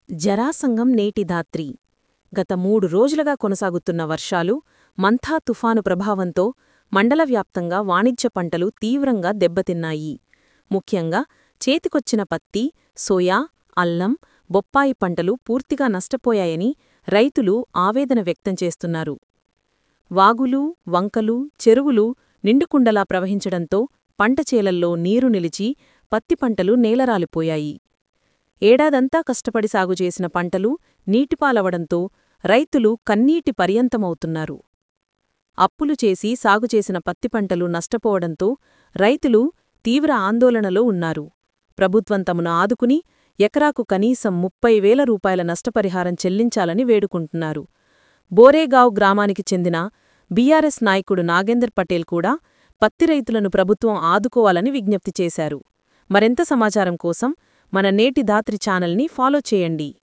జరాసంగం నేటి ధాత్రి గత మూడు రోజులుగా కొనసాగుతున్న వర్షాలు మంథా తుఫాను ప్రభావంతో మండల వ్యాప్తంగా వాణిజ్య పంటలు తీవ్రంగా దెబ్బతిన్నాయి ముఖ్యంగా చేతికొచ్చిన పత్తి సోయా అల్లం బొప్పాయి పంటలు పూర్తిగా నష్టపోయాయని రైతులు ఆవేదన వ్యక్తం చేస్తున్నారు వాగులు వంకలు చెరువులు నిండుకుండలా ప్రవహించడంతో పంటచేలల్లో నీరు నిలిచి పత్తి పంటలు నేలరాలిపోయాయి ఏడాదంతా కష్టపడి సాగుచేసిన పంటలు నీటిపాలవడంతో రైతులు కన్నీటి పర్యంతమవుతున్నారు అప్పులు చేసి సాగుచేసిన పత్తి పంటలు నష్టపోవడంతో రైతులు తీవ్ర ఆందోళనలో ఉన్నారు ప్రభుత్వం తమను ఆదుకుని ఎకరాకు కనీసం ముప్పై వేల రూపాయల నష్టపరిహారం చెల్లించాలని వేడుకుంటున్నారు బోరేగావ్ గ్రామానికి చెందిన బీఆర్ఎస్ నాయకుడు నాగేందర్ పటేల్ కూడా పత్తి రైతులను ప్రభుత్వం ఆదుకోవాలని విజ్ఞప్తి చేశారు మరింత సమాచారం కోసం మన నేటి ధాత్రి ఛానల్ని ఫాలో చేయండి